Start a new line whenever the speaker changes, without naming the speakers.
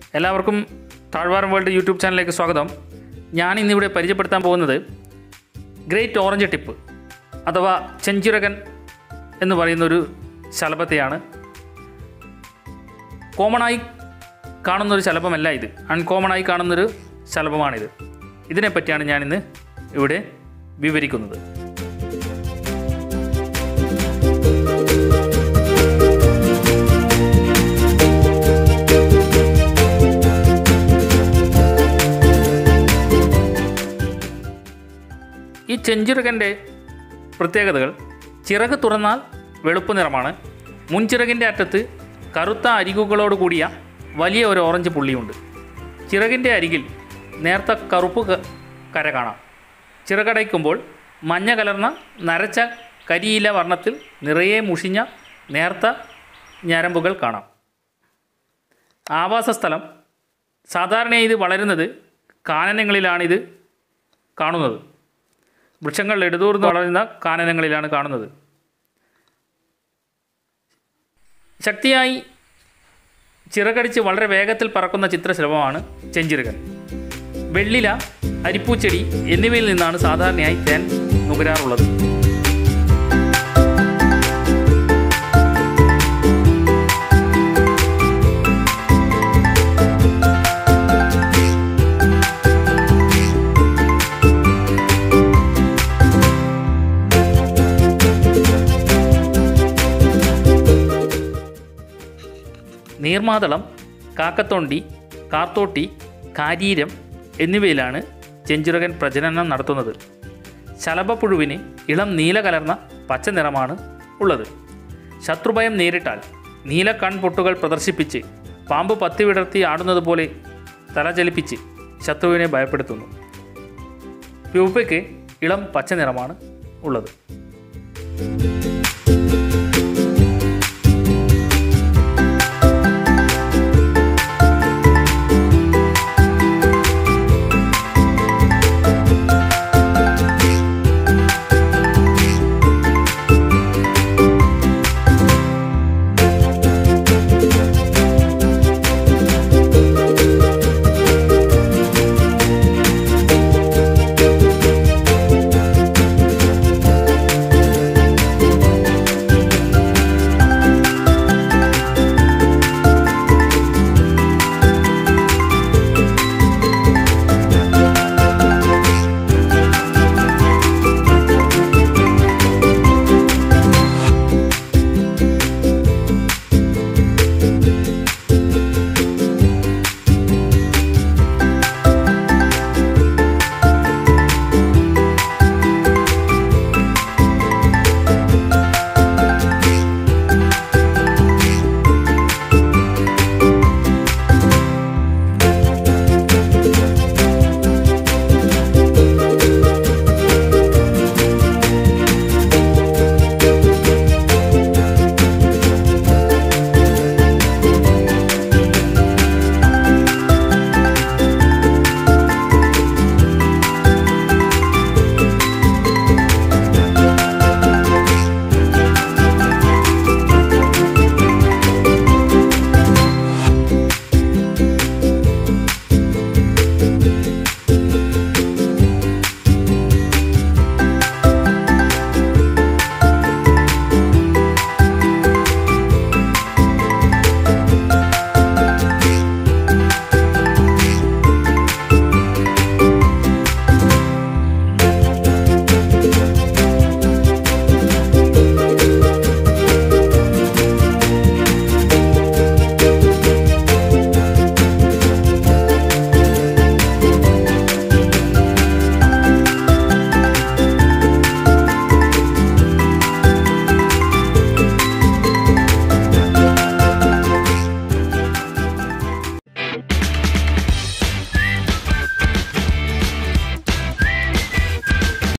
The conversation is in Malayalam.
എല്ലാവർക്കും താഴ്വാരം വേൾഡ് യൂട്യൂബ് ചാനലിലേക്ക് സ്വാഗതം ഞാൻ ഇന്നിവിടെ പരിചയപ്പെടുത്താൻ പോകുന്നത് ഗ്രേറ്റ് ഓറഞ്ച് ടിപ്പ് അഥവാ ചെഞ്ചിറകൻ എന്ന് പറയുന്നൊരു ശലഭത്തെയാണ് കോമണായി കാണുന്നൊരു ശലഭമല്ല ഇത് അൺകോമണായി കാണുന്നൊരു ശലഭമാണിത് ഇതിനെപ്പറ്റിയാണ് ഞാനിന്ന് ഇവിടെ വിവരിക്കുന്നത് ഈ ചെഞ്ചിറകൻ്റെ പ്രത്യേകതകൾ ചിറക് തുറന്നാൽ വെളുപ്പ് നിറമാണ് മുൻചിറകിൻ്റെ അറ്റത്ത് കറുത്ത അരികുകളോട് കൂടിയ വലിയ ഒരു ഓറഞ്ച് പുള്ളിയുണ്ട് ചിറകിൻ്റെ അരികിൽ നേർത്ത കറുപ്പ് ക- കര കാണാം ചിറകടയ്ക്കുമ്പോൾ മഞ്ഞ കലർന്ന നരച്ച കരിയില വർണ്ണത്തിൽ നിറയെ മുഷിഞ്ഞ നേർത്ത ഞരമ്പുകൾ കാണാം ആവാസസ്ഥലം സാധാരണയായി ഇത് വളരുന്നത് കാനനങ്ങളിലാണിത് കാണുന്നത് വൃക്ഷങ്ങൾ എടുതൂർന്ന് വളരുന്ന കാനനങ്ങളിലാണ് കാണുന്നത് ശക്തിയായി ചിറകടിച്ച് വളരെ വേഗത്തിൽ പറക്കുന്ന ചിത്രശലഭമാണ് ചെഞ്ചിറുകൻ വെള്ളില അരിപ്പൂച്ചെടി എന്നിവയിൽ നിന്നാണ് സാധാരണയായി തേൻ നുകരാറുള്ളത് നീർമാതളം കാക്കത്തൊണ്ടി കാർത്തോട്ടി കാരീരം എന്നിവയിലാണ് ചെഞ്ചിറകൻ പ്രജനനം നടത്തുന്നത് ശലഭപ്പുഴുവിന് ഇളം നീല കലർന്ന പച്ച നിറമാണ് ഉള്ളത് ശത്രുഭയം നേരിട്ടാൽ നീല കൺപൊട്ടുകൾ പ്രദർശിപ്പിച്ച് പാമ്പ് പത്തി വിടർത്തി ആടുന്നത് പോലെ തലചലിപ്പിച്ച് ശത്രുവിനെ ഭയപ്പെടുത്തുന്നു പ്യൂപ്പയ്ക്ക് ഇളം പച്ച നിറമാണ് ഉള്ളത്